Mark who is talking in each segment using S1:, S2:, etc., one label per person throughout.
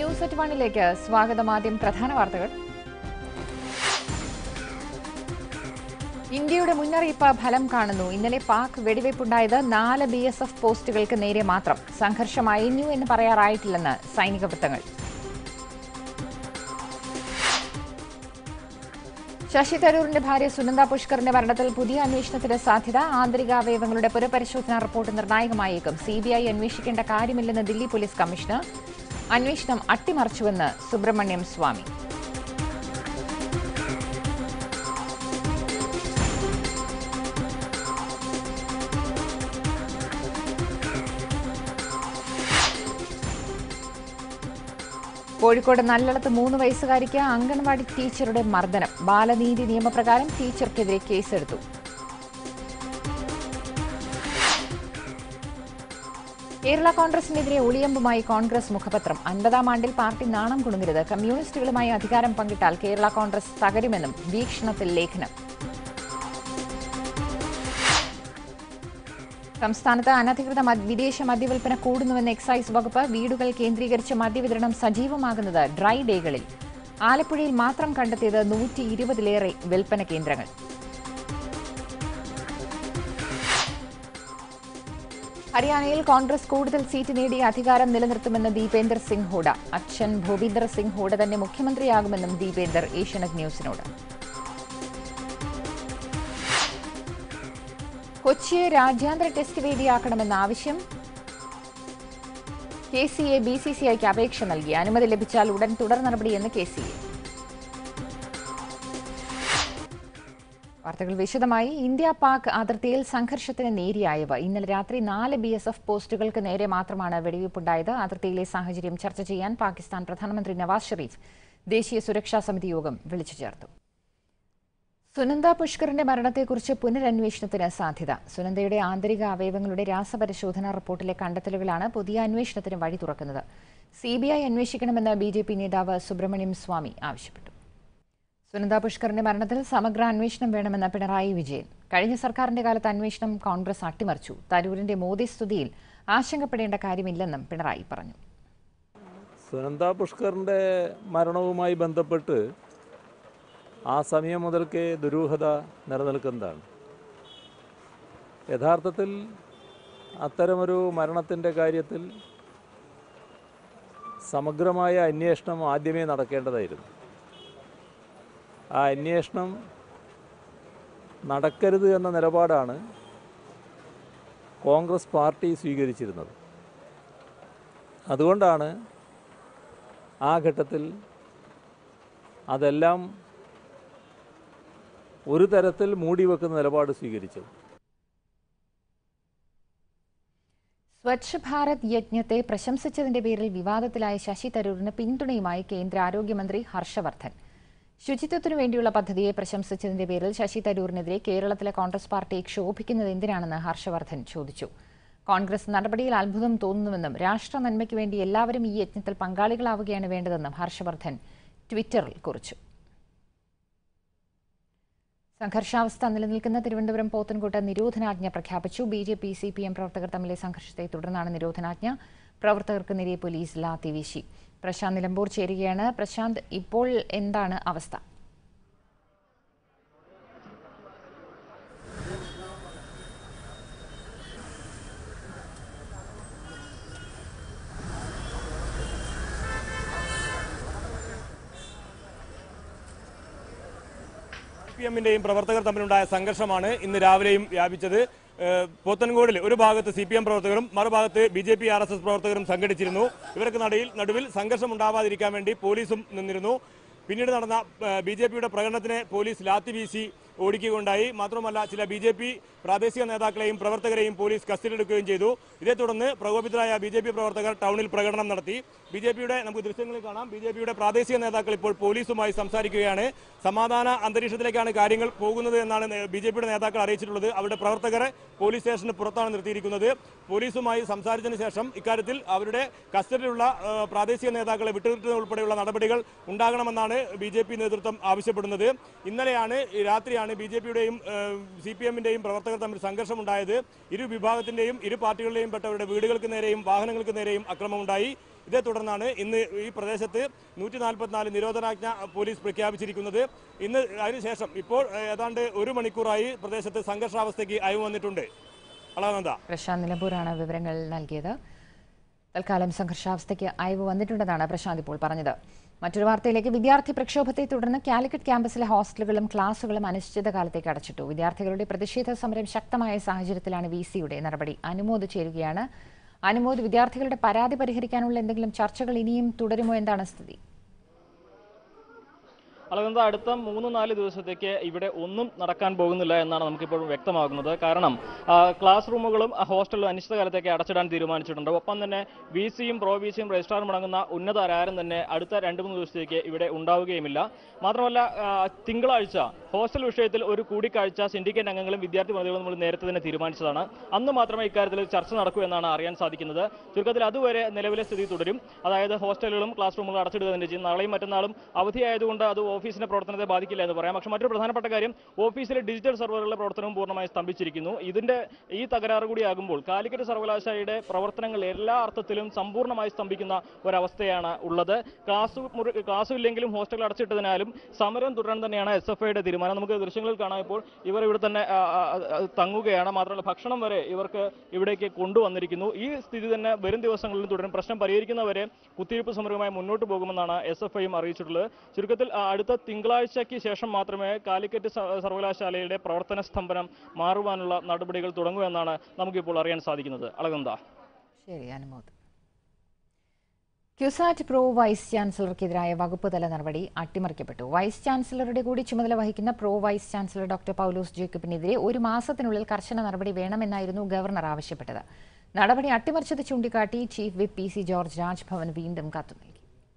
S1: News at വണ്ണിലേക്ക് സ്വാഗതം ആദ്യം പ്രധാന വാർത്തകൾ ഇന്ത്യയുടെ മുന്നറിയിപ്പ് ഫലം കാണുന്നു ഇന്നലെ പാക് വെടിവയ്പുണ്ടായത് നാല് ബി എസ് എഫ് പോസ്റ്റുകൾക്ക് നേരെ മാത്രം സംഘർഷം അയഞ്ഞു എന്ന് പറയാറായിട്ടില്ലെന്ന് സൈനിക വൃത്തങ്ങൾ ശശി തരൂരിന്റെ ഭാര്യ സുനന്ദ പുഷ്കറിന്റെ മരണത്തിൽ പുതിയ അന്വേഷണത്തിന് സാധ്യത ആന്തരിക അവയവങ്ങളുടെ പുനഃപരിശോധനാ റിപ്പോർട്ട് നിർണായകമായേക്കും സിബിഐ അന്വേഷിക്കേണ്ട കാര്യമില്ലെന്ന് ദില്ലി പോലീസ് കമ്മീഷണർ അന്വേഷണം അട്ടിമറിച്ചുവെന്ന് സുബ്രഹ്മണ്യം സ്വാമി കോഴിക്കോട് നല്ലളത്ത് മൂന്ന് വയസ്സുകാരിക്ക് അംഗൻവാടി ടീച്ചറുടെ മർദ്ദനം ബാലനീതി നിയമപ്രകാരം ടീച്ചർക്കെതിരെ കേസെടുത്തു കേരള കോൺഗ്രസിനെതിരെ ഒളിയമ്പുമായി കോൺഗ്രസ് മുഖപത്രം അൻപതാം ആണ്ടിൽ പാർട്ടി നാണം കുടുങ്ങരുത് കമ്മ്യൂണിസ്റ്റുകളുമായി അധികാരം പങ്കിട്ടാൽ കേരള കോൺഗ്രസ് തകരുമെന്നും വീക്ഷണത്തിൽ ലേഖനം സംസ്ഥാനത്ത് അനധികൃത മദ്- വിദേശ മദ്യവിൽപ്പന കൂടുന്നുവെന്ന് എക്സൈസ് വകുപ്പ് വീടുകൾ കേന്ദ്രീകരിച്ച് മദ്യവിതരണം സജീവമാകുന്നത് ഡ്രൈ ഡേകളിൽ ആലപ്പുഴയിൽ മാത്രം കണ്ടെത്തിയത് നൂറ്റി ഇരുപതിലേറെ വിൽപ്പന കേന്ദ്രങ്ങൾ ഹരിയാനയിൽ കോൺഗ്രസ് കൂടുതൽ സീറ്റ് നേടി അധികാരം നിലനിർത്തുമെന്ന് ദീപേന്ദർ സിംഗ് ഹൂഡ അച്ഛൻ ഭൂപീന്ദർ സിംഗ് ഹൂഡ തന്നെ മുഖ്യമന്ത്രിയാകുമെന്നും ദീപേന്ദർ ഏഷ്യനെറ്റ് ന്യൂസിനോട് കൊച്ചിയെ രാജ്യാന്തര ടെസ്റ്റ് വേദിയാക്കണമെന്ന ആവശ്യം K C A B C C ഐക്ക് അപേക്ഷ നൽകി അനുമതി ലഭിച്ചാൽ ഉടൻ തുടർ നടപടിയെന്ന് കെ സി എ വാർത്തകൾ വിശദമായി ഇന്ത്യ പാക് അതിർത്തിയിൽ സംഘർഷത്തിന് നേരിയായവ ഇന്നലെ രാത്രി നാല് ബി എസ് എഫ് പോസ്റ്റുകൾക്ക് നേരെ മാത്രമാണ് വെടിവയ്പുണ്ടായത് അതിർത്തിയിലെ സാഹചര്യം ചർച്ച ചെയ്യാൻ പാകിസ്ഥാൻ പ്രധാനമന്ത്രി നവാസ് ഷെരീഫ് ദേശീയ സുരക്ഷാ സമിതി യോഗം വിളിച്ചു ചേർത്തു സുനന്ദ പുഷ്കറിന്റെ മരണത്തെക്കുറിച്ച് പുനരന്വേഷണത്തിന് സാധ്യത സുനന്ദയുടെ ആന്തരിക അവയവങ്ങളുടെ രാസപരിശോധനാ റിപ്പോർട്ടിലെ കണ്ടെത്തലുകളാണ് പുതിയ അന്വേഷണത്തിന് വഴി തുറക്കുന്നത് സിബിഐ അന്വേഷിക്കണമെന്ന് ബി ജെ പി നേതാവ് സുബ്രഹ്മണ്യം സ്വാമി ആവശ്യപ്പെട്ടു സുനന്ദ പുഷ്കറിന്റെ മരണത്തിൽ സമഗ്ര അന്വേഷണം വേണമെന്ന് പിണറായി വിജയൻ കഴിഞ്ഞ സർക്കാരിന്റെ കാലത്ത് അന്വേഷണം കോൺഗ്രസ് അട്ടിമറിച്ചു തരൂരിന്റെ മോദി സ്തുതിയിൽ ആശങ്കപ്പെടേണ്ട കാര്യമില്ലെന്നും പിണറായി പറഞ്ഞു
S2: സുനന്ദ പുഷ്കറിൻ്റെ മരണവുമായി ബന്ധപ്പെട്ട് ആ സമയം മുതൽക്കേ ദുരൂഹത നിലനിൽക്കുന്നതാണ് യഥാർത്ഥത്തിൽ അത്തരമൊരു മരണത്തിൻ്റെ കാര്യത്തിൽ സമഗ്രമായ അന്വേഷണം ആദ്യമേ നടക്കേണ്ടതായിരുന്നു ആ അന്വേഷണം നടക്കരുത് എന്ന നിലപാടാണ് കോൺഗ്രസ് പാർട്ടി സ്വീകരിച്ചിരുന്നത് അതുകൊണ്ടാണ് ആ ഘട്ടത്തിൽ അതെല്ലാം ഒരു തരത്തിൽ മൂടിവെക്കുന്ന നിലപാട് സ്വീകരിച്ചത്
S1: സ്വച്ഛ് ഭാരത് യജ്ഞത്തെ പ്രശംസിച്ചതിന്റെ പേരിൽ വിവാദത്തിലായ ശശി തരൂരിന് പിന്തുണയുമായി കേന്ദ്ര ആരോഗ്യമന്ത്രി ഹർഷവർദ്ധൻ ശുചിത്വത്തിനു വേണ്ടിയുള്ള പദ്ധതിയെ പ്രശംസിച്ചതിന്റെ പേരിൽ ശശി തരൂരിനെതിരെ കേരളത്തിലെ കോൺഗ്രസ് പാർട്ടി ക്ഷോഭിക്കുന്നത് എന്തിനാണെന്ന് ഹർഷവർദ്ധൻ ചോദിച്ചു കോൺഗ്രസ് നടപടിയിൽ അത്ഭുതം തോന്നുന്നുവെന്നും രാഷ്ട്ര നന്മയ്ക്ക് വേണ്ടി എല്ലാവരും ഈ യജ്ഞത്തിൽ പങ്കാളികളാവുകയാണ് വേണ്ടതെന്നും ഹർഷവർദ്ധൻ ട്വിറ്ററിൽ കുറിച്ചു സംഘർഷാവസ്ഥ നിലനിൽക്കുന്ന തിരുവനന്തപുരം പോത്തൻകോട്ട് നിരോധനാജ്ഞ പ്രഖ്യാപിച്ചു B J P C P M പ്രവർത്തകർ തമ്മിലെ സംഘർഷത്തെ തുടർന്നാണ് നിരോധനാജ്ഞ പ്രവർത്തകർക്ക് നേരെ പോലീസ് ലാത്തി വീശി പ്രശാന്ത് നിലമ്പൂർ ചേരുകയാണ് പ്രശാന്ത് ഇപ്പോൾ എന്താണ് അവസ്ഥ
S3: പി എമ്മിന്റെയും പ്രവർത്തകർ തമ്മിലുണ്ടായ സംഘർഷമാണ് ഇന്ന് രാവിലെയും വ്യാപിച്ചത് ഏഹ് പോത്തൻകോടിൽ ഒരു ഭാഗത്ത് സി പി എം പ്രവർത്തകരും മറുഭാഗത്ത് B J P R S S പ്രവർത്തകരും സംഘടിച്ചിരുന്നു ഇവർക്ക് നടുവിൽ നടുവിൽ സംഘർഷം ഉണ്ടാവാതിരിക്കാൻ വേണ്ടി പോലീസും നിന്നിരുന്നു പിന്നീട് നടന്ന ബി ജെ പിയുടെ പ്രകടനത്തിന് പോലീസ് ലാത്തി വീശി ഓടിക്കുകയുണ്ടായി മാത്രമല്ല ചില ബി ജെ പി പ്രാദേശിക നേതാക്കളെയും പ്രവർത്തകരെയും പോലീസ് കസ്റ്റഡിയിലെടുക്കുകയും ചെയ്തു ഇതേ തുടർന്ന് പ്രകോപിതരായ ബി ജെ പി പ്രവർത്തകർ ടൗണിൽ പ്രകടനം നടത്തി ബി ജെ പിയുടെ നമുക്ക് ദൃശ്യങ്ങളിൽ കാണാം ബി ജെ പിയുടെ പ്രാദേശിക നേതാക്കൾ ഇപ്പോൾ പോലീസുമായി സംസാരിക്കുകയാണ് സമാധാന അന്തരീക്ഷത്തിലേക്കാണ് കാര്യങ്ങൾ പോകുന്നത് എന്നാണ് ബി ജെ പിയുടെ നേതാക്കൾ അറിയിച്ചിട്ടുള്ളത് അവരുടെ പ്രവർത്തകരെ പോലീസ് സ്റ്റേഷന് പുറത്താണ് നിർത്തിയിരിക്കുന്നത് പോലീസുമായി സംസാരിച്ചതിന് ശേഷം ഇക്കാര്യത്തിൽ അവരുടെ കസ്റ്റഡിയിലുള്ള ആ, പ്രാദേശിക നേതാക്കളെ വിട്ടുകിട്ടുന്നത് ഉൾപ്പെടെയുള്ള നടപടികൾ ഉണ്ടാകണമെന്നാണ് ബി ജെ പി നേതൃത്വം ആവശ്യപ്പെടുന്നത് ഇന്നലെയാണ് ഈ രാത്രിയാണ് ബി ജെ പിയുടെയും സി പി എമ്മിന്റെയും പ്രവർത്തകർ തമ്മിൽ സംഘർഷമുണ്ടായത് ഇരു വിഭാഗത്തിന്റെയും ഇരു പാർട്ടികളുടെയും പെട്ടവരുടെ വീടുകൾക്ക് നേരെയും വാഹനങ്ങൾക്ക് നേരെയും അക്രമമുണ്ടായി ഇതേ തുടർന്നാണ് ഇന്ന് ഈ പ്രദേശത്ത് നൂറ്റി നാൽപ്പത്തിനാല് നിരോധനാജ്ഞ പോലീസ് പ്രഖ്യാപിച്ചിരിക്കുന്നത് ഇന്ന് അതിനുശേഷം ഇപ്പോൾ ഏതാണ്ട് ഒരു മണിക്കൂറായി പ്രദേശത്ത് സംഘർഷാവസ്ഥയ്ക്ക് അയവ് വന്നിട്ടുണ്ട് അളവനന്ദ
S1: പ്രശാന്ത് നിലമ്പൂരാണ് വിവരങ്ങൾ നൽകിയത് തൽക്കാലം സംഘർഷാവസ്ഥയ്ക്ക് അയവ് വന്നിട്ടുണ്ടെന്നാണ് പ്രശാന്ത് ഇപ്പോൾ പറഞ്ഞത് മറ്റൊരു വാർത്തയിലേക്ക് വിദ്യാർത്ഥി പ്രക്ഷോഭത്തെ തുടർന്ന് കാലിക്കറ്റ് ക്യാമ്പസിലെ ഹോസ്റ്റലുകളും ക്ലാസുകളും അനിശ്ചിതകാലത്തേക്ക് അടച്ചിട്ടു വിദ്യാർത്ഥികളുടെ പ്രതിഷേധ സമരം ശക്തമായ സാഹചര്യത്തിലാണ് വി സിയുടെ നടപടി അനുമോദ് ചേരുകയാണ് അനുമോദ് വിദ്യാർത്ഥികളുടെ പരാതി പരിഹരിക്കാനുള്ള എന്തെങ്കിലും ചർച്ചകൾ ഇനിയും തുടരുമോ എന്താണ് സ്ഥിതി
S4: അളകന്ത അടുത്ത മൂന്ന് നാല് ദിവസത്തേക്ക് ഇവിടെ ഒന്നും നടക്കാൻ പോകുന്നില്ല എന്നാണ് നമുക്കിപ്പോൾ വ്യക്തമാകുന്നത് കാരണം ആ, ക്ലാസ് റൂമുകളും ആ, ഹോസ്റ്റലും അനിശ്ചിതകാലത്തേക്ക് അടച്ചിടാൻ തീരുമാനിച്ചിട്ടുണ്ട് ഒപ്പം തന്നെ വി സിയും പ്രോ വി സിയും രജിസ്ട്രാറും അടങ്ങുന്ന ഉന്നതരാരും തന്നെ അടുത്ത രണ്ട് മൂന്ന് ദിവസത്തേക്ക് ഇവിടെ ഉണ്ടാവുകയുമില്ല മാത്രമല്ല ആ, തിങ്കളാഴ്ച ഹോസ്റ്റൽ വിഷയത്തിൽ ഒരു കൂടിക്കാഴ്ച സിൻഡിക്കേറ്റ് അംഗങ്ങളും വിദ്യാർത്ഥി പ്രതികളും നമ്മൾ നേരത്തെ തന്നെ തീരുമാനിച്ചതാണ് അന്ന് മാത്രമേ ഇക്കാര്യത്തിൽ ചർച്ച നടക്കൂ എന്നാണ് അറിയാൻ സാധിക്കുന്നത് ചുരുക്കത്തിൽ അതുവരെ നിലവിലെ സ്ഥിതി തുടരും അതായത് ഹോസ്റ്റലുകളും ക്ലാസ് റൂമുകളും അടച്ചിടുക തന്നെ ചെയ്യും നാളെയും മറ്റന്നാളും അവധിയായതുകൊണ്ട് അത് ഓഫീസിന്റെ പ്രവർത്തനത്തെ ബാധിക്കില്ല എന്ന് പറയാം പക്ഷേ മറ്റൊരു പ്രധാനപ്പെട്ട കാര്യം ഓഫീസിലെ ഡിജിറ്റൽ സെർവറുകളുടെ പ്രവർത്തനവും പൂർണ്ണമായി സ്തംഭിച്ചിരിക്കുന്നു ഇതിന്റെ ഈ തകരാറ് കൂടിയാകുമ്പോൾ കാലിക്കറ്റ് സർവകലാശാലയുടെ പ്രവർത്തനങ്ങൾ എല്ലാ അർത്ഥത്തിലും സമ്പൂർണ്ണമായി സ്തംഭിക്കുന്ന ഒരവസ്ഥയാണ് ഉള്ളത് ക്ലാസ് മുറി ക്ലാസ് ഇല്ലെങ്കിലും ഹോസ്റ്റൽ അടച്ചിട്ടതിനാലും സമരം തുടരാൻ തന്നെയാണ് എസ് എഫ് ഐയുടെ തീരുമാനം നമുക്ക് ദൃശ്യങ്ങളിൽ കാണാം ഇപ്പോൾ ഇവർ ഇവിടെ തന്നെ ആ, ആ, ആ, തങ്ങുകയാണ് മാത്രമല്ല ഭക്ഷണം വരെ ഇവർക്ക് ഇവിടേക്ക് കൊണ്ടുവന്നിരിക്കുന്നു ഈ സ്ഥിതി തന്നെ വരും ദിവസങ്ങളിലും തുടരും പ്രശ്നം പരിഹരിക്കുന്നവരെ കുത്തിവയ്പ്പ് സമരവുമായി മുന്നോട്ട് പോകുമെന്നാണ് എസ് എഫ് ഐയും അറിയിച്ചിട്ടുള്ളത് ചുരുക്കത്തിൽ ആ, അടുത്ത തിങ്കളാഴ്ചയ്ക്ക് ശേഷം മാത്രമേ കാലിക്കറ്റ് സ- സർവകലാശാലയുടെ പ്രവർത്തന സ്തംഭനം മാറുവാനുള്ള നടപടികൾ തുടങ്ങൂ എന്നാണ് നമുക്കിപ്പോൾ അറിയാൻ സാധിക്കുന്നത് അളകന്ത
S1: ശരി അനുമോദ് ക്യുസാറ്റ് പ്രോ വൈസ് ചാൻസലർക്കെതിരായ വകുപ്പ് തല നടപടി അട്ടിമറിക്കപ്പെട്ടു വൈസ് ചാൻസലറുടെ കൂടി ചുമതല വഹിക്കുന്ന pro vice chancellor doctor Paulose ജേക്കബിനെതിരെ ഒരു മാസത്തിനുള്ളിൽ കർശന നടപടി വേണമെന്നായിരുന്നു ഗവർണർ ആവശ്യപ്പെട്ടത് നടപടി അട്ടിമറിച്ചത് ചൂണ്ടിക്കാട്ടി chief whip P C George Raj Bhavan വീണ്ടും കത്തു നൽകി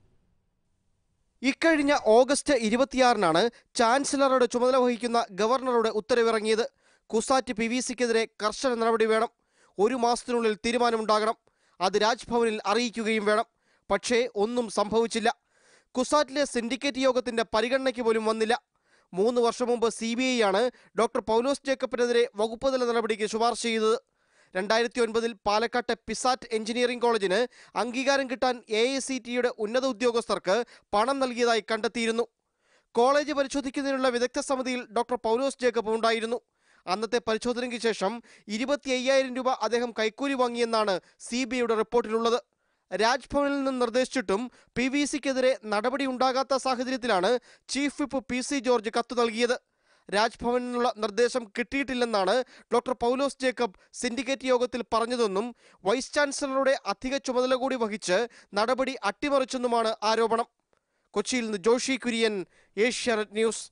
S5: ഇക്കഴിഞ്ഞ ഓഗസ്റ്റ് ഇരുപത്തിയാറിനാണ് ചാൻസലറുടെ ചുമതല വഹിക്കുന്ന ഗവർണറുടെ ഉത്തരവിറങ്ങിയത് കുസാറ്റ് പി വി സിക്കെതിരെ കർശന നടപടി വേണം ഒരു മാസത്തിനുള്ളിൽ തീരുമാനമുണ്ടാകണം അത് രാജ്ഭവനിൽ അറിയിക്കുകയും വേണം പക്ഷേ ഒന്നും സംഭവിച്ചില്ല കുസാറ്റിലെ സിൻഡിക്കേറ്റ് യോഗത്തിന്റെ പരിഗണനയ്ക്ക് പോലും വന്നില്ല മൂന്ന് വർഷം മുമ്പ് സി ബി ഐ ആണ് ഡോക്ടർ പൗലോസ് ജേക്കബിനെതിരെ വകുപ്പുതല നടപടിക്ക് ശുപാർശ ചെയ്തത് രണ്ടായിരത്തി ഒൻപതിൽ പാലക്കാട്ടെ പിസാറ്റ് എഞ്ചിനീയറിംഗ് കോളേജിന് അംഗീകാരം കിട്ടാൻ എ ഐ സി ടിയുടെ ഉന്നത ഉദ്യോഗസ്ഥർക്ക് പണം നൽകിയതായി കണ്ടെത്തിയിരുന്നു കോളേജ് പരിശോധിക്കുന്നതിനുള്ള വിദഗ്ധ സമിതിയിൽ ഡോക്ടർ പൗലോസ് ജേക്കബ് ഉണ്ടായിരുന്നു അന്നത്തെ പരിശോധനയ്ക്ക് ശേഷം ഇരുപത്തി അയ്യായിരം രൂപ അദ്ദേഹം കൈക്കൂലി വാങ്ങിയെന്നാണ് സി ബി ഐയുടെ റിപ്പോർട്ടിലുള്ളത് രാജ്ഭവനിൽ നിന്ന് നിർദ്ദേശിച്ചിട്ടും പി വി സിക്കെതിരെ നടപടി ഉണ്ടാകാത്ത സാഹചര്യത്തിലാണ് chief whip P C George കത്ത് നൽകിയത് രാജ്ഭവനിൽ നിന്നുള്ള നിർദ്ദേശം കിട്ടിയിട്ടില്ലെന്നാണ് ഡോക്ടർ പൗലോസ് ജേക്കബ് സിൻഡിക്കേറ്റ് യോഗത്തിൽ പറഞ്ഞതെന്നും വൈസ് ചാൻസലറുടെ അധിക ചുമതല കൂടി വഹിച്ച് നടപടി അട്ടിമറിച്ചെന്നുമാണ് ആരോപണം കൊച്ചിയിൽ നിന്ന് ജോഷി കുര്യൻ ഏഷ്യാനെറ്റ് ന്യൂസ്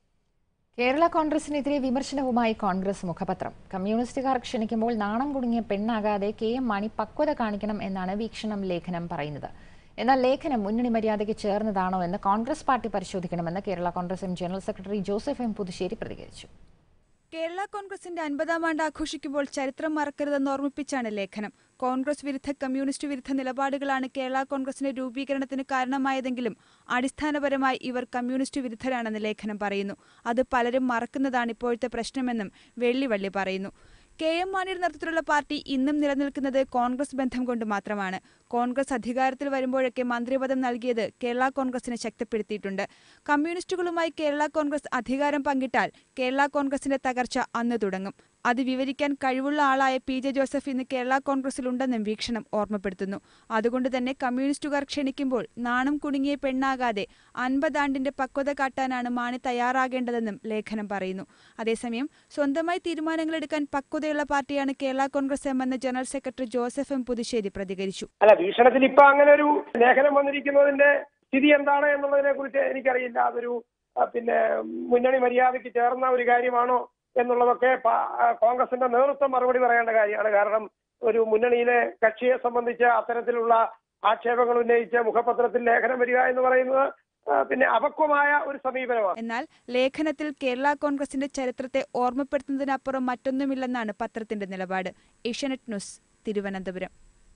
S1: കേരള കോൺഗ്രസിനെതിരെ വിമർശനവുമായി കോൺഗ്രസ് മുഖപത്രം കമ്മ്യൂണിസ്റ്റുകാർ ക്ഷണിക്കുമ്പോൾ നാണം കുടുങ്ങിയ പെണ്ണാകാതെ കെ എം മാണി പക്വത കാണിക്കണം എന്നാണ് വീക്ഷണം ലേഖനം പറയുന്നത് എന്നാൽ ലേഖനം മുന്നണി മര്യാദയ്ക്ക് ചേർന്നതാണോ എന്ന് കോൺഗ്രസ് പാർട്ടി പരിശോധിക്കണമെന്ന് Kerala Congress M general secretary Joseph M Puthussery പ്രതികരിച്ചു
S6: കേരള കോൺഗ്രസിന്റെ അൻപതാം ആണ്ട് ആഘോഷിക്കുമ്പോൾ ചരിത്രം മറക്കരുതെന്ന് ഓർമ്മിപ്പിച്ചാണ് ലേഖനം കോൺഗ്രസ് വിരുദ്ധ കമ്മ്യൂണിസ്റ്റ് വിരുദ്ധ നിലപാടുകളാണ് കേരള കോൺഗ്രസിന്റെ രൂപീകരണത്തിന് കാരണമായതെങ്കിലും അടിസ്ഥാനപരമായി ഇവർ കമ്മ്യൂണിസ്റ്റ് വിരുദ്ധരാണെന്ന് ലേഖനം പറയുന്നു അത് പലരും മറക്കുന്നതാണ് ഇപ്പോഴത്തെ പ്രശ്നമെന്നും വെള്ളിവള്ളി പറയുന്നു കെ എം മാണിയുടെ നേതൃത്വത്തിലുള്ള പാർട്ടി ഇന്നും നിലനിൽക്കുന്നത് കോൺഗ്രസ് ബന്ധം കൊണ്ട് മാത്രമാണ് കോൺഗ്രസ് അധികാരത്തിൽ വരുമ്പോഴൊക്കെ മന്ത്രിപദം നൽകിയത് കേരള കോൺഗ്രസിനെ ശക്തിപ്പെടുത്തിയിട്ടുണ്ട് കമ്മ്യൂണിസ്റ്റുകളുമായി കേരള കോൺഗ്രസ് അധികാരം പങ്കിട്ടാൽ കേരള കോൺഗ്രസിന്റെ തകർച്ച അന്ന് തുടങ്ങും അത് വിവരിക്കാൻ കഴിവുള്ള ആളായ പി ജെ ജോസഫ് ഇന്ന് കേരള കോൺഗ്രസിലുണ്ടെന്നും വീക്ഷണം ഓർമ്മപ്പെടുത്തുന്നു അതുകൊണ്ട് തന്നെ കമ്മ്യൂണിസ്റ്റുകാർ ക്ഷണിക്കുമ്പോൾ നാണം കുടുങ്ങിയ പെണ്ണാകാതെ അൻപതാണ്ടിന്റെ പക്വത കാട്ടാനാണ് മാണി തയ്യാറാകേണ്ടതെന്നും ലേഖനം പറയുന്നു അതേസമയം സ്വന്തമായി തീരുമാനങ്ങളെടുക്കാൻ പക്വതയുള്ള പാർട്ടിയാണ് കേരള കോൺഗ്രസ് എമ്മെന്ന് general secretary Joseph M Puthussery പ്രതികരിച്ചു
S7: അല്ല വീക്ഷണത്തിൽ ഇപ്പൊ അങ്ങനെ ഒരു ലേഖനം വന്നിരിക്കുന്നതിന്റെ സ്ഥിതി എന്താണ് എന്നുള്ളതിനെ കുറിച്ച് എനിക്കറിയില്ല അതൊരു ആ, പിന്നെ മുന്നണി മര്യാദയ്ക്ക് ചേർന്ന ഒരു കാര്യമാണോ എന്നുള്ളതൊക്കെ പ- ആ, കോൺഗ്രസിന്റെ നേതൃത്വം മറുപടി പറയേണ്ട കാര്യമാണ് കാരണം ഒരു മുന്നണിയിലെ കക്ഷിയെ സംബന്ധിച്ച് അത്തരത്തിലുള്ള ആക്ഷേപങ്ങൾ ഉന്നയിച്ച് മുഖപത്രത്തിൽ ലേഖനം വരിക എന്ന് പറയുന്നത് ആ, പിന്നെ അപക്വമായ ഒരു സമീപനമാണ്
S6: എന്നാൽ ലേഖനത്തിൽ കേരള കോൺഗ്രസിന്റെ ചരിത്രത്തെ ഓർമ്മപ്പെടുത്തുന്നതിനപ്പുറം മറ്റൊന്നുമില്ലെന്നാണ് പത്രത്തിന്റെ നിലപാട് ഏഷ്യാനെറ്റ് ന്യൂസ് തിരുവനന്തപുരം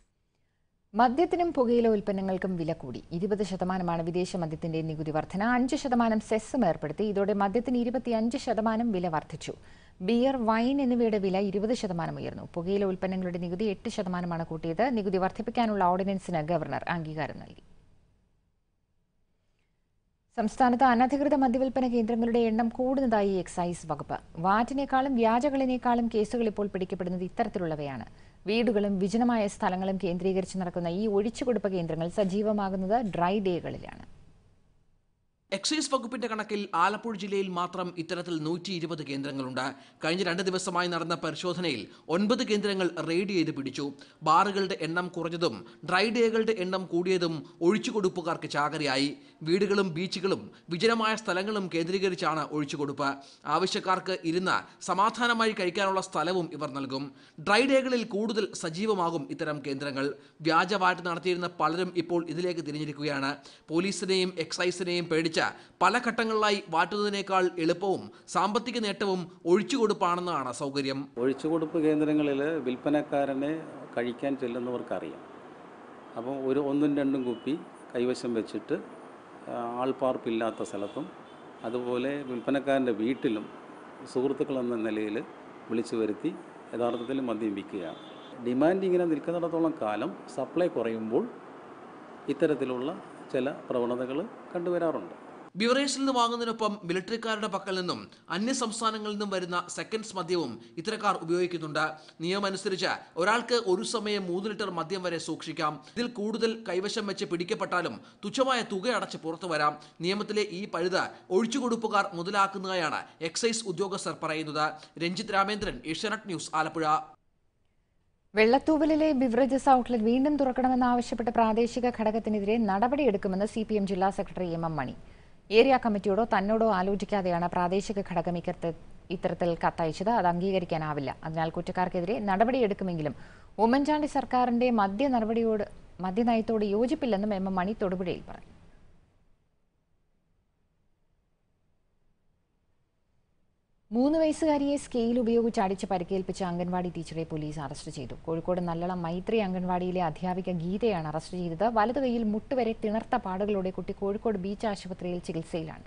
S1: മദ്യത്തിനും പുകയില ഉൽപ്പന്നങ്ങൾക്കും വില കൂടി ഇരുപത് ശതമാനമാണ് വിദേശ മദ്യത്തിന്റെ നികുതി വർധന അഞ്ച് ശതമാനം സെസ്സും ഏർപ്പെടുത്തി ഇതോടെ മദ്യത്തിന് ഇരുപത്തിയഞ്ച് ശതമാനം വില വർദ്ധിച്ചു ബിയർ വൈൻ എന്നിവയുടെ വില ഇരുപത് ശതമാനം ഉയർന്നു പുകയില ഉൽപ്പന്നങ്ങളുടെ നികുതി എട്ട് ശതമാനമാണ് കൂട്ടിയത് നികുതി വർദ്ധിപ്പിക്കാനുള്ള ഓർഡിനൻസിന് ഗവർണർ അംഗീകാരം നൽകി സംസ്ഥാനത്ത് അനധികൃത മദ്യവിൽപ്പന കേന്ദ്രങ്ങളുടെ എണ്ണം കൂടുന്നതായി എക്സൈസ് വകുപ്പ് വാറ്റിനേക്കാളും വ്യാജകളിനേക്കാളും കേസുകൾ ഇപ്പോൾ പിടിക്കപ്പെടുന്നത് ഇത്തരത്തിലുള്ളവയാണ് വീടുകളും വിജനമായ സ്ഥലങ്ങളും കേന്ദ്രീകരിച്ച് നടക്കുന്ന ഈ ഒഴിച്ചുകൊടുപ്പ് കേന്ദ്രങ്ങൾ സജീവമാകുന്നത് ഡ്രൈ ഡേകളിലാണ്
S8: എക്സൈസ് വകുപ്പിന്റെ കണക്കിൽ ആലപ്പുഴ ജില്ലയിൽ മാത്രം ഇത്തരത്തിൽ നൂറ്റി ഇരുപത് കേന്ദ്രങ്ങളുണ്ട് കഴിഞ്ഞ രണ്ട് ദിവസമായി നടന്ന പരിശോധനയിൽ ഒൻപത് കേന്ദ്രങ്ങൾ റെയ്ഡ് ചെയ്ത് പിടിച്ചു ബാറുകളുടെ എണ്ണം കുറഞ്ഞതും ഡ്രൈ ഡേകളുടെ എണ്ണം കൂടിയതും ഒഴിച്ചുകൊടുപ്പുകാർക്ക് ചാകരയായി വീടുകളും ബീച്ചുകളും വിജനമായ സ്ഥലങ്ങളും കേന്ദ്രീകരിച്ചാണ് ഒഴിച്ചുകൊടുപ്പ് ആവശ്യക്കാർക്ക് ഇരുന്ന് സമാധാനമായി കഴിക്കാനുള്ള സ്ഥലവും ഇവർ നൽകും ഡ്രൈ ഡേകളിൽ കൂടുതൽ സജീവമാകും ഇത്തരം കേന്ദ്രങ്ങൾ വ്യാജവാറ്റ് നടത്തിയിരുന്ന പലരും ഇപ്പോൾ ഇതിലേക്ക് തിരിഞ്ഞിരിക്കുകയാണ് പോലീസിനെയും എക്സൈസിനെയും പേടിച്ച് പല ഘട്ടങ്ങളിലായി വാറ്റുന്നതിനേക്കാൾ എളുപ്പവും സാമ്പത്തിക നേട്ടവും ഒഴിച്ചുകൊടുപ്പാണെന്നാണ് സൗകര്യം
S9: ഒഴിച്ചുകൊടുപ്പ് കേന്ദ്രങ്ങളിൽ വിൽപ്പനക്കാരനെ കഴിക്കാൻ ചെല്ലുന്നവർക്കറിയാം അപ്പം ഒരു ഒന്നും രണ്ടും കുപ്പി കൈവശം വെച്ചിട്ട് ആ, ആൾപ്പാർപ്പില്ലാത്ത സ്ഥലത്തും അതുപോലെ വിൽപ്പനക്കാരൻ്റെ വീട്ടിലും സുഹൃത്തുക്കൾ എന്ന നിലയിൽ വിളിച്ചു വരുത്തി യഥാർത്ഥത്തിൽ മദ്യം വിൽക്കുകയാണ് ഡിമാൻഡ് ഇങ്ങനെ നിൽക്കുന്നിടത്തോളം കാലം സപ്ലൈ കുറയുമ്പോൾ ഇത്തരത്തിലുള്ള ചില പ്രവണതകൾ കണ്ടുവരാറുണ്ട്
S8: ബിവറേജിൽ നിന്ന് വാങ്ങുന്നതിനൊപ്പം മിലിറ്ററിക്കാരുടെ പക്കൽ നിന്നും അന്യ സംസ്ഥാനങ്ങളിൽ നിന്നും വരുന്ന സെക്കൻഡ്സ് മദ്യവും ഇത്തരക്കാർ ഉപയോഗിക്കുന്നുണ്ട് നിയമമനുസരിച്ച് ഒരാൾക്ക് ഒരു സമയം മൂന്ന് ലിറ്റർ മദ്യം വരെ സൂക്ഷിക്കാം ഇതിൽ കൂടുതൽ കൈവശം വെച്ച് പിടിക്കപ്പെട്ടാലും തുച്ഛമായ തുക അടച്ച് പുറത്തു വരാം നിയമത്തിലെ ഈ പഴുത് ഒഴിച്ചുകൊടുപ്പുകാർ മുതലാക്കുന്നതായാണ് എക്സൈസ് ഉദ്യോഗസ്ഥർ പറയുന്നത് രഞ്ജിത്ത് രാമേന്ദ്രൻ ഏഷ്യാനെറ്റ് ന്യൂസ് ആലപ്പുഴ
S1: വെള്ളത്തൂവലിലെ ബിവറേജസ് ഔട്ട്ലെറ്റ് വീണ്ടും തുറക്കണമെന്നാവശ്യപ്പെട്ട പ്രാദേശിക ഘടകത്തിനെതിരെ നടപടിയെടുക്കുമെന്ന് സി പി എം ജില്ലാ secretary M M Mani area കമ്മിറ്റിയോടോ തന്നോടോ ആലോചിക്കാതെയാണ് പ്രാദേശിക ഘടകം ഇക്കരത്ത് ഇത്തരത്തിൽ കത്തയച്ചത് അത് അംഗീകരിക്കാനാവില്ല അതിനാൽ കുറ്റക്കാർക്കെതിരെ നടപടിയെടുക്കുമെങ്കിലും ഉമ്മൻചാണ്ടി സർക്കാരിന്റെ മദ്യ നടപടിയോട് മദ്യനയത്തോട് യോജിപ്പില്ലെന്നും എം എം മണി തൊടുപുഴയിൽ പറഞ്ഞു മൂന്ന് വയസ്സുകാരിയെ സ്കെയിൽ ഉപയോഗിച്ച് അടിച്ച് പരിക്കേൽപ്പിച്ച അംഗൻവാടി ടീച്ചറെ പോലീസ് അറസ്റ്റ് ചെയ്തു കോഴിക്കോട് നല്ലളം മൈത്രി അംഗൻവാടിയിലെ അധ്യാപിക ഗീതയാണ് അറസ്റ്റ് ചെയ്തത് വലതു കൈയിൽ മുട്ടുവരെ തിണർത്ത പാടുകളോടെ കുട്ടി കോഴിക്കോട് ബീച്ച് ആശുപത്രിയിൽ ചികിത്സയിലാണ്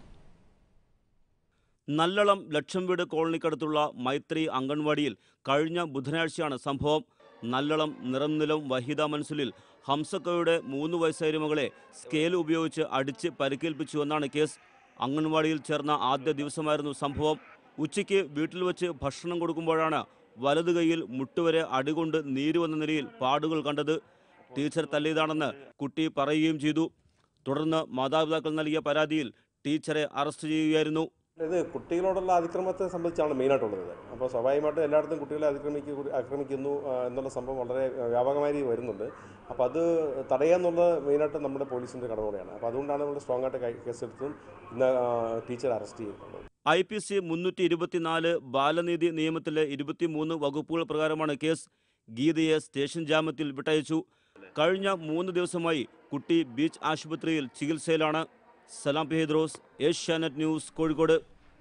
S10: നല്ലളം ലക്ഷം വീട് കോളനിക്കടുത്തുള്ള മൈത്രി അംഗൻവാടിയിൽ കഴിഞ്ഞ ബുധനാഴ്ചയാണ് സംഭവം നല്ലളം നിറംനിലം വഹിദ മൻസുലിൽ ഹംസക്കയുടെ മൂന്ന് വയസ്സായ മകളെ സ്കെയിൽ ഉപയോഗിച്ച് അടിച്ച് പരിക്കേൽപ്പിച്ചുവെന്നാണ് കേസ് അംഗൻവാടിയിൽ ചേർന്ന ആദ്യ ദിവസമായിരുന്നു സംഭവം ഉച്ചയ്ക്ക് വീട്ടിൽ വച്ച് ഭക്ഷണം കൊടുക്കുമ്പോഴാണ് വലതു കൈയിൽ മുട്ടുവരെ അടികൊണ്ട് നീര് വന്ന നിലയിൽ പാടുകൾ കണ്ടത് ടീച്ചർ തല്ലിയതാണെന്ന് കുട്ടി പറയുകയും ചെയ്തു തുടർന്ന് മാതാപിതാക്കൾ നൽകിയ പരാതിയിൽ ടീച്ചറെ അറസ്റ്റ് ചെയ്യുകയായിരുന്നു
S11: ഇത് കുട്ടികളോടുള്ള അതിക്രമത്തെ സംബന്ധിച്ചാണ് മെയിനായിട്ടുള്ളത് അപ്പോൾ സ്വാഭാവികമായിട്ടും എല്ലായിടത്തും കുട്ടികളെ അതിക്രമിക്കൂ ആക്രമിക്കുന്നു ആ, എന്നുള്ള സംഭവം വളരെ വ്യാപകമായി വരുന്നുണ്ട് അപ്പോൾ അത് തടയാന്നുള്ളത് മെയിനായിട്ട് നമ്മുടെ പോലീസിൻ്റെ കടമയാണ് അപ്പോൾ അതുകൊണ്ടാണ് നമ്മൾ സ്ട്രോങ് ആയിട്ട് കൈ- കേസെടുത്തും ഇന്ന് ടീച്ചർ അറസ്റ്റ് ചെയ്തിട്ടുള്ളത്
S10: ഐ പി സി മുന്നൂറ്റി ഇരുപത്തിനാല് ബാലനീതി നിയമത്തിലെ ഇരുപത്തിമൂന്ന് വകുപ്പുകൾ പ്രകാരമാണ് കേസ് ഗീതയെ സ്റ്റേഷൻ ജാമ്യത്തിൽ വിട്ടയച്ചു കഴിഞ്ഞ മൂന്ന് ദിവസമായി കുട്ടി ബീച്ച് ആശുപത്രിയിൽ ചികിത്സയിലാണ് Salam P Hydros Asianet news Kozhikode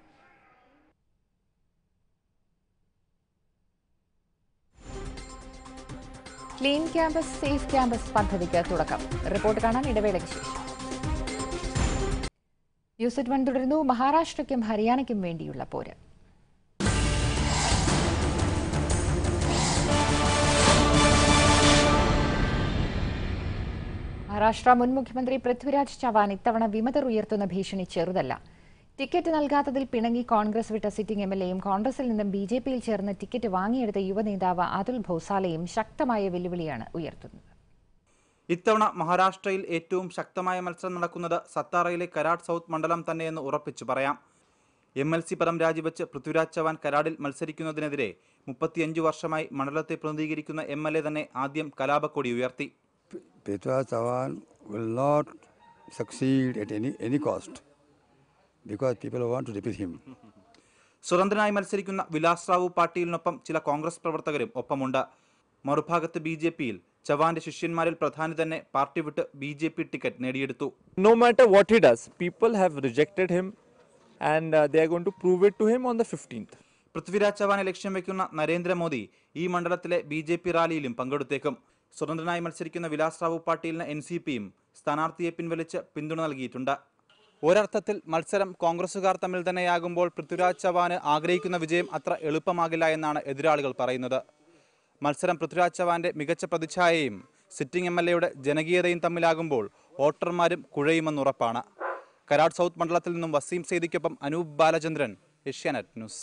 S1: clean campus safe campus പദ്ധതിക്ക് തുടക്കം റിപ്പോർട്ട് കാണാൻ ഇടവേളയ്ക്ക് ശേഷം ന്യൂസ് എറ്റ് വൺ തുടരുന്നു മഹാരാഷ്ട്രയ്ക്കും ഹരിയാനയ്ക്കും വേണ്ടിയുള്ള പോര് മഹാരാഷ്ട്ര മുൻ മുഖ്യമന്ത്രി പൃഥ്വിരാജ് ചവാൻ ഇത്തവണ വിമതർ ഉയർത്തുന്ന ഭീഷണി ചെറുതല്ല ടിക്കറ്റ് നൽകാത്തതിൽ പിണങ്ങി കോൺഗ്രസ് വിട്ട സിറ്റിംഗ് എം എൽ എയും കോൺഗ്രസിൽ നിന്നും ബി ജെ പിയിൽ ചേർന്ന് ടിക്കറ്റ് വാങ്ങിയെടുത്ത യുവനേതാവ് അതുൽ ഭോസാലയും ശക്തമായ വെല്ലുവിളിയാണ് ഉയർത്തുന്നത്
S12: ഇത്തവണ മഹാരാഷ്ട്രയിൽ ഏറ്റവും ശക്തമായ മത്സരം നടക്കുന്നത് സത്താറയിലെ കരാട് സൗത്ത് മണ്ഡലം തന്നെയെന്ന് ഉറപ്പിച്ചു പറയാം എം എൽ സി പദം രാജിവെച്ച് പൃഥ്വിരാജ് ചവാൻ കരാടിൽ മത്സരിക്കുന്നതിനെതിരെ മുപ്പത്തിയഞ്ചു വർഷമായി മണ്ഡലത്തെ പ്രതിനിധീകരിക്കുന്ന എം എൽ എ തന്നെ ആദ്യം കലാപക്കൊടി ഉയർത്തി
S13: Prithviraj Chavan will not succeed at any, any cost because people want to defeat him.
S12: സ്വതന്ത്രനായി മത്സരിക്കുന്ന വിലാസ് റാവു പാട്ടീലിനൊപ്പം ചില കോൺഗ്രസ് പ്രവർത്തകരും ഒപ്പമുണ്ട് മറുഭാഗത്ത് ബി ജെ പിയിൽ ചവാന്റെ ശിഷ്യന്മാരിൽ പ്രധാനി തന്നെ പാർട്ടി വിട്ട് ബി ജെ പി ടിക്കറ്റ് നേടിയെടുത്തു
S14: no matter what he does, people have rejected him and uh, they are going to prove it to him on the 15th.
S12: Prithviraj ചവാനെ ലക്ഷ്യം വെക്കുന്ന നരേന്ദ്രമോദി ഈ മണ്ഡലത്തിലെ ബി ജെ പി റാലിയിലും പങ്കെടുത്തേക്കും സ്വതന്ത്രനായി മത്സരിക്കുന്ന വിലാസ് റാവു പാട്ടീലിന് എൻ സി പിയും സ്ഥാനാർത്ഥിയെ പിൻവലിച്ച് പിന്തുണ നൽകിയിട്ടുണ്ട് ഒരർത്ഥത്തിൽ മത്സരം കോൺഗ്രസുകാർ തമ്മിൽ തന്നെയാകുമ്പോൾ പൃഥ്വിരാജ് ചവാന് ആഗ്രഹിക്കുന്ന വിജയം അത്ര എളുപ്പമാകില്ല എന്നാണ് എതിരാളികൾ പറയുന്നത് മത്സരം പൃഥ്വിരാജ് ചവാന്റെ മികച്ച പ്രതിച്ഛായയും സിറ്റിംഗ് എം എൽ എയുടെ ജനകീയതയും തമ്മിലാകുമ്പോൾ വോട്ടർമാരും കുഴയുമെന്നുറപ്പാണ് കരാട് സൗത്ത് മണ്ഡലത്തിൽ നിന്നും വസീം സെയ്ദിക്കൊപ്പം അനൂപ് ബാലചന്ദ്രൻ ഏഷ്യാനെറ്റ് ന്യൂസ്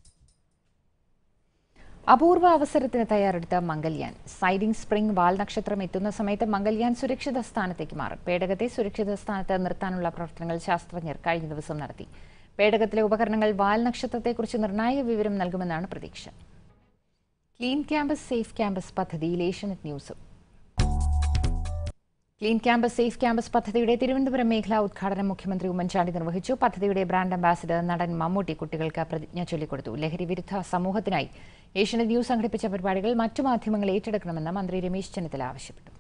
S1: അപൂർവ അവസരത്തിന് തയ്യാറെടുത്ത മംഗൽയാൻ സൈഡിംഗ് സ്പ്രിംഗ് വാൽ നക്ഷത്രം എത്തുന്ന സമയത്ത് മംഗൽയാൻ സുരക്ഷിത സ്ഥാനത്തേക്ക് മാറും പേടകത്തെ സുരക്ഷിത സ്ഥാനത്ത് നിർത്താനുള്ള പ്രവർത്തനങ്ങൾ ശാസ്ത്രജ്ഞർ കഴിഞ്ഞ ദിവസം നടത്തി പേടകത്തിലെ ഉപകരണങ്ങൾ വാൽ നക്ഷത്രത്തെക്കുറിച്ച് നിർണായക വിവരം നൽകുമെന്നാണ് പ്രതീക്ഷ ക്ലീൻ ക്യാമ്പസ് സേഫ് ക്യാമ്പസ് പദ്ധതിയിൽ ഏഷ്യനെറ്റ് ന്യൂസും ക്ലീൻ ക്യാമ്പസ് സേഫ് ക്യാമ്പസ് പദ്ധതിയുടെ തിരുവനന്തപുരം മേഖലാ ഉദ്ഘാടനം മുഖ്യമന്ത്രി ഉമ്മൻചാണ്ടി നിർവഹിച്ചു പദ്ധതിയുടെ ബ്രാൻഡ് അംബാസിഡർ നടൻ മമ്മൂട്ടി കുട്ടികൾക്ക് പ്രതിജ്ഞ ചൊല്ലിക്കൊടുത്തു ലഹരി വിരുദ്ധ സമൂഹത്തിനായി ഏഷ്യനെറ്റ് ന്യൂസ് സംഘടിപ്പിച്ച പരിപാടികൾ മറ്റു മാധ്യമങ്ങൾ ഏറ്റെടുക്കണമെന്ന് മന്ത്രി രമേശ് ചെന്നിത്തല ആവശ്യപ്പെട്ടു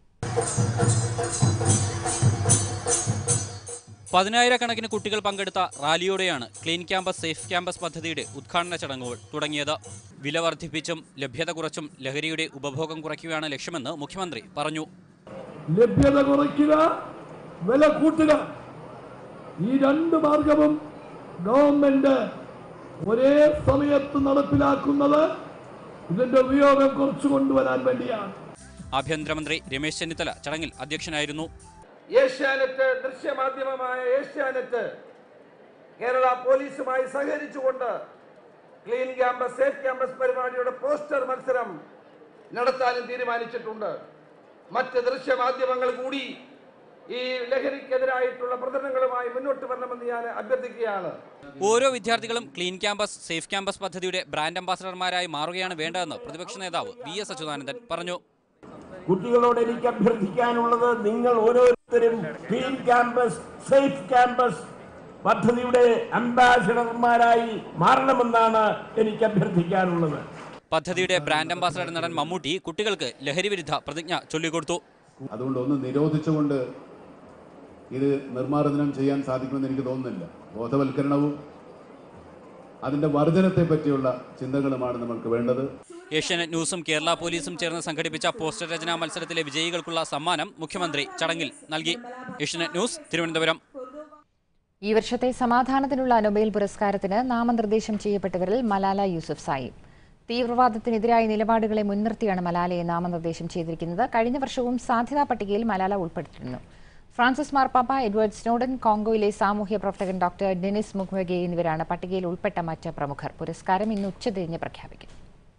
S15: പതിനായിരക്കണക്കിന് കുട്ടികൾ പങ്കെടുത്ത റാലിയോടെയാണ് ക്ലീൻ ക്യാമ്പസ് സേഫ് ക്യാമ്പസ് പദ്ധതിയുടെ ഉദ്ഘാടന ചടങ്ങുകൾ തുടങ്ങിയത് വില വർദ്ധിപ്പിച്ചും ലഭ്യത കുറച്ചും ലഹരിയുടെ ഉപഭോഗം കുറയ്ക്കുകയാണ് ലക്ഷ്യമെന്ന് മുഖ്യമന്ത്രി പറഞ്ഞു
S16: ലഭ്യത കുറയ്ക്കുക വില കൂട്ടുക ഈ രണ്ട് മാർഗവും ഗവൺമെന്റ് ഒരേ സമയത്ത് നടപ്പിലാക്കുന്നത് ഇതിന്റെ ഉപയോഗം കുറച്ചു കൊണ്ടുവരാൻ വേണ്ടിയാണ്
S15: ആഭ്യന്തരമന്ത്രി രമേശ് ചെന്നിത്തല ചടങ്ങിൽ അധ്യക്ഷനായിരുന്നു
S17: ഏഷ്യാനെറ്റ് ദൃശ്യമാധ്യമമായ ഏഷ്യാനെറ്റ് കേരള പോലീസുമായി സഹകരിച്ചുകൊണ്ട് ക്ലീൻ ക്യാമ്പസ് സേഫ് ക്യാമ്പസ് പരിപാടിയുടെ പോസ്റ്റർ മത്സരം നടത്താനും തീരുമാനിച്ചിട്ടുണ്ട് മറ്റ് ദൃശ്യമാധ്യമങ്ങൾ കൂടി ഈ ലഹരിക്കെതിരായിട്ടുള്ള പ്രചരണങ്ങളുമായി മുന്നോട്ട് വരണമെന്ന് ഞാൻ അഭ്യർത്ഥിക്കുകയാണ്
S15: ഓരോ വിദ്യാർത്ഥികളും ക്ലീൻ ക്യാമ്പസ് സേഫ് ക്യാമ്പസ് പദ്ധതിയുടെ ബ്രാൻഡ് അംബാസഡർമാരായി മാറുകയാണ് വേണ്ടതെന്ന് പ്രതിപക്ഷ നേതാവ് വി എസ് അച്യുതാനന്ദൻ പറഞ്ഞു
S18: കുട്ടികളോട് എനിക്ക് അഭ്യർത്ഥിക്കാനുള്ളത് നിങ്ങൾ ഓരോരുത്തരും ക്ലീൻ ക്യാമ്പസ് സേഫ് ക്യാമ്പസ് പദ്ധതിയുടെ അംബാസിഡർമാരായി മാറണമെന്നാണ് എനിക്ക് അഭ്യർത്ഥിക്കാനുള്ളത്
S15: പദ്ധതിയുടെ ബ്രാൻഡ് അംബാസഡർ നടൻ മമ്മൂട്ടി കുട്ടികൾക്ക് ലഹരി വിരുദ്ധ പ്രതിജ്ഞ ചൊല്ലിക്കൊടുത്തു
S19: അതുകൊണ്ട് ഒന്ന് നിരോധിച്ചുകൊണ്ട് ഇത് നിർമ്മാർജ്ജനം ചെയ്യാൻ സാധിക്കുമെന്ന് എനിക്ക് തോന്നുന്നില്ല ബോധവൽക്കരണവും അതിൻ്റെ വർധനത്തെ പറ്റിയുള്ള ചിന്തകളുമാണ് നമ്മൾക്ക് വേണ്ടത്
S15: ഏഷ്യാനെറ്റ് ന്യൂസും കേരള പോലീസും ചേർന്ന് സംഘടിപ്പിച്ച പോസ്റ്റർ രചനാ മത്സരത്തിലെ വിജയികൾക്കുള്ള സമ്മാനം മുഖ്യമന്ത്രി ചടങ്ങിൽ നൽകി ഏഷ്യാനെറ്റ് ന്യൂസ് തിരുവനന്തപുരം
S1: ഈ വർഷത്തെ സമാധാനത്തിനുള്ള നൊബേൽ പുരസ്കാരത്തിന് നാമനിർദ്ദേശം ചെയ്യപ്പെട്ടവരിൽ മലാല യൂസുഫ് സായിബ് തീവ്രവാദത്തിനെതിരായ നിലപാടുകളെ മുൻനിർത്തിയാണ് മലാലയെ നാമനിർദ്ദേശം ചെയ്തിരിക്കുന്നത് കഴിഞ്ഞ വർഷവും സാധ്യതാ പട്ടികയിൽ മലാല ഉൾപ്പെടുത്തിയിരുന്നു ഫ്രാൻസിസ് മാർപ്പാപ്പ എഡ്വേർഡ് സ്നോഡൻ കോങ്കോയിലെ സാമൂഹ്യ പ്രവർത്തകൻ ഡോക്ടർ ഡെനിസ് മുഖ്വഗെ എന്നിവരാണ് പട്ടികയിൽ ഉൾപ്പെട്ട മറ്റ് പ്രമുഖർ പുരസ്കാരം ഇന്ന് ഉച്ചതിരിഞ്ഞ് പ്രഖ്യാപിക്കും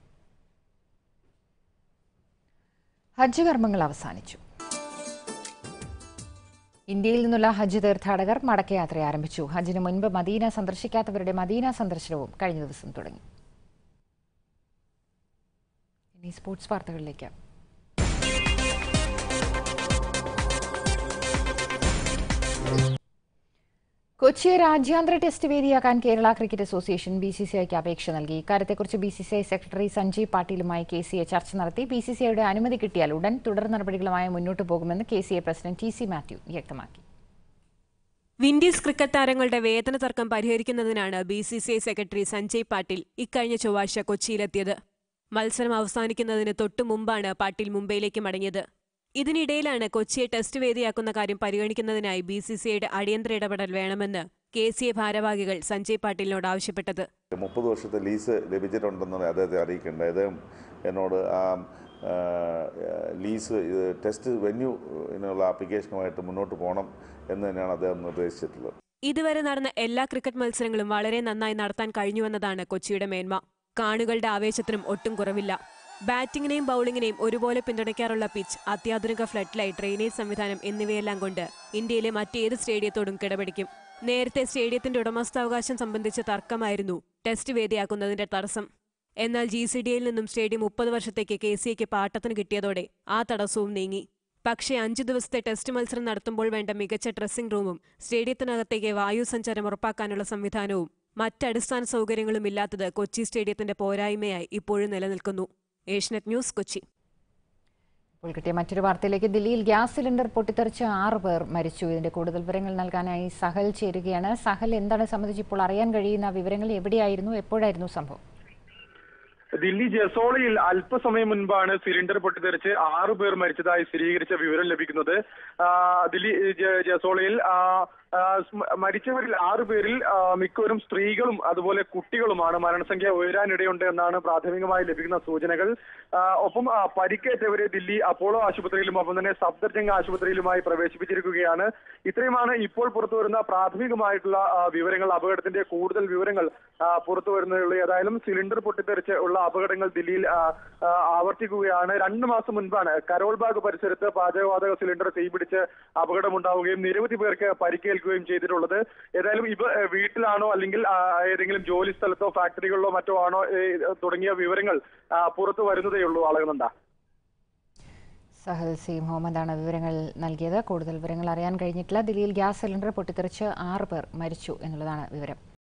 S1: ഹജ്ജ് കർമ്മങ്ങൾ അവസാനിച്ചു ഇന്ത്യയിൽ നിന്നുള്ള ഹജ്ജ് തീർത്ഥാടകർ മടക്കയാത്ര ആരംഭിച്ചു ഹജ്ജിന് മുൻപ് മദീന സന്ദർശിക്കാത്തവരുടെ മദീന സന്ദർശനവും കഴിഞ്ഞ ദിവസം തുടങ്ങി ഇനി സ്പോർട്സ് വാർത്തകളിലേക്ക് കൊച്ചിയെ രാജ്യാന്തര ടെസ്റ്റ് വേദിയാക്കാൻ Kerala cricket association B C C ഐക്ക് അപേക്ഷ നൽകി ഇക്കാര്യത്തെക്കുറിച്ച് B C C I secretary Sanjay പാട്ടീലുമായി കെ സി എ ചർച്ച നടത്തി ബി സി സി ഐയുടെ അനുമതി കിട്ടിയാൽ ഉടൻ തുടർ നടപടികളുമായി മുന്നോട്ട് പോകുമെന്ന് K C A president T C Mathew വ്യക്തമാക്കി
S20: വിൻഡീസ് ക്രിക്കറ്റ് താരങ്ങളുടെ വേതന തർക്കം പരിഹരിക്കുന്നതിനാണ് B C C I secretary Sanjay Patil ഇക്കഴിഞ്ഞ ചൊവ്വാഴ്ച കൊച്ചിയിലെത്തിയത് മത്സരം അവസാനിക്കുന്നതിന് തൊട്ടു മുമ്പാണ് പാട്ടീൽ മുംബൈയിലേക്ക് മടങ്ങിയത് ഇതിനിടയിലാണ് കൊച്ചിയെ ടെസ്റ്റ് വേദിയാക്കുന്ന കാര്യം പരിഗണിക്കുന്നതിനായി ബി സി സി ഐയുടെ അടിയന്തര ഇടപെടൽ വേണമെന്ന് കെ സി എ ഭാരവാഹികൾ സഞ്ജയ് പാട്ടീലിനോട് ആവശ്യപ്പെട്ടത്
S21: മുപ്പത് വർഷത്തെ ലീസ് ലഭിച്ചിട്ടുണ്ടെന്ന് അദ്ദേഹത്തെ അറിയിക്കേണ്ടത് അദ്ദേഹം എന്നോട് ആ ആ, ലീസ് ഇത് ടെസ്റ്റ് വെന്യൂവിനുള്ള ആപ്ലിക്കേഷനുമായിട്ട് മുന്നോട്ട് പോകണം എന്ന് തന്നെയാണ് അദ്ദേഹം നിർദ്ദേശിച്ചിട്ടുള്ളത്
S20: ഇതുവരെ നടന്ന എല്ലാ ക്രിക്കറ്റ് മത്സരങ്ങളും വളരെ നന്നായി നടത്താൻ കഴിഞ്ഞുവെന്നതാണ് കൊച്ചിയുടെ മേന്മ കാണികളുടെ ആവേശത്തിനും ഒട്ടും കുറവില്ല ബാറ്റിംഗിനെയും ബൌളിംഗിനെയും ഒരുപോലെ പിന്തുണയ്ക്കാറുള്ള പിച്ച് അത്യാധുനിക ഫ്ലഡ് ലൈറ്റ് ഡ്രെയിനേജ് സംവിധാനം എന്നിവയെല്ലാം കൊണ്ട് ഇന്ത്യയിലെ മറ്റേത് സ്റ്റേഡിയത്തോടും കിടപിടിക്കും നേരത്തെ സ്റ്റേഡിയത്തിന്റെ ഉടമസ്ഥാവകാശം സംബന്ധിച്ച തർക്കമായിരുന്നു ടെസ്റ്റ് വേദിയാക്കുന്നതിന്റെ തടസ്സം എന്നാൽ ജി സി ഡിയിൽ നിന്നും സ്റ്റേഡിയം മുപ്പത് വർഷത്തേക്ക് കെ സി എക്ക് പാട്ടത്തിന് കിട്ടിയതോടെ ആ തടസ്സവും നീങ്ങി പക്ഷേ അഞ്ചു ദിവസത്തെ ടെസ്റ്റ് മത്സരം നടത്തുമ്പോൾ വേണ്ട മികച്ച ഡ്രസ്സിംഗ് റൂമും സ്റ്റേഡിയത്തിനകത്തേക്ക് വായു സഞ്ചാരം ഉറപ്പാക്കാനുള്ള സംവിധാനവും മറ്റടിസ്ഥാന സൗകര്യങ്ങളും ഇല്ലാത്തത് കൊച്ചി സ്റ്റേഡിയത്തിന്റെ പോരായ്മയായി ഇപ്പോഴും നിലനിൽക്കുന്നു ഏഷ്യനെറ്റ് ന്യൂസ് കൊച്ചി
S1: ഇപ്പോൾ കിട്ടിയ മറ്റൊരു വാർത്തയിലേക്ക് ദില്ലിയിൽ ഗ്യാസ് സിലിണ്ടർ പൊട്ടിത്തെറിച്ച് ആറ് പേർ മരിച്ചു ഇതിന്റെ കൂടുതൽ വിവരങ്ങൾ നൽകാനായി സഹൽ ചേരുകയാണ് സഹൽ എന്താണ് സംബന്ധിച്ച് ഇപ്പോൾ അറിയാൻ കഴിയുന്ന വിവരങ്ങൾ എവിടെയായിരുന്നു എപ്പോഴായിരുന്നു സംഭവം
S22: ദില്ലി ജസോളയിൽ അല്പസമയം മുൻപാണ് സിലിണ്ടർ പൊട്ടിത്തെറിച്ച് ആറു പേർ മരിച്ചതായി സ്ഥിരീകരിച്ച വിവരം ലഭിക്കുന്നത് ആ, ദില്ലി ജ- ജസോളയിൽ ആ, ആ, സ്മ- മരിച്ചവരിൽ ആറു പേരിൽ ആ, മിക്കവരും സ്ത്രീകളും അതുപോലെ കുട്ടികളുമാണ് മരണസംഖ്യ ഉയരാനിടയുണ്ട് എന്നാണ് പ്രാഥമികമായി ലഭിക്കുന്ന സൂചനകൾ ആ, ഒപ്പം ആ, പരിക്കേറ്റവരെ ദില്ലി അപ്പോളോ ആശുപത്രിയിലും ഒപ്പം തന്നെ സഫ്ദർജംഗ് ആശുപത്രിയിലുമായി പ്രവേശിപ്പിച്ചിരിക്കുകയാണ് ഇത്രയുമാണ് ഇപ്പോൾ പുറത്തു വരുന്ന പ്രാഥമികമായിട്ടുള്ള ആ, വിവരങ്ങൾ അപകടത്തിന്റെ കൂടുതൽ വിവരങ്ങൾ ആ, പുറത്തു വരുന്നതുള്ളൂ ഏതായാലും സിലിണ്ടർ പൊട്ടിത്തെറിച്ച് ഉള്ള അപകടങ്ങൾ ദില്ലിയിൽ ആ, ആ, ആവർത്തിക്കുകയാണ് രണ്ടു മാസം മുൻപാണ് കരോൾബാഗ് പരിസരത്ത് പാചകവാതക സിലിണ്ടർ തീപിടിച്ച് അപകടമുണ്ടാവുകയും നിരവധി പേർക്ക് പരിക്കേൽക്കുകയും ചെയ്തിട്ടുള്ളത് ഏതായാലും ഇവ ഏ, വീട്ടിലാണോ അല്ലെങ്കിൽ ആ, ഏതെങ്കിലും ജോലി സ്ഥലത്തോ ഫാക്ടറികളിലോ മറ്റോ ആണോ ഏ, തുടങ്ങിയ വിവരങ്ങൾ ആ, പുറത്തു വരുന്നതേ ഉള്ളൂ ആളുകളുണ്ട
S1: സഹൽ സി മുഹമ്മദാണ് വിവരങ്ങൾ നൽകിയത് കൂടുതൽ വിവരങ്ങൾ അറിയാൻ കഴിഞ്ഞിട്ടില്ല ദില്ലിയിൽ ഗ്യാസ് സിലിണ്ടർ പൊട്ടിത്തെറിച്ച് ആറ് പേർ മരിച്ചു എന്നുള്ളതാണ് വിവരം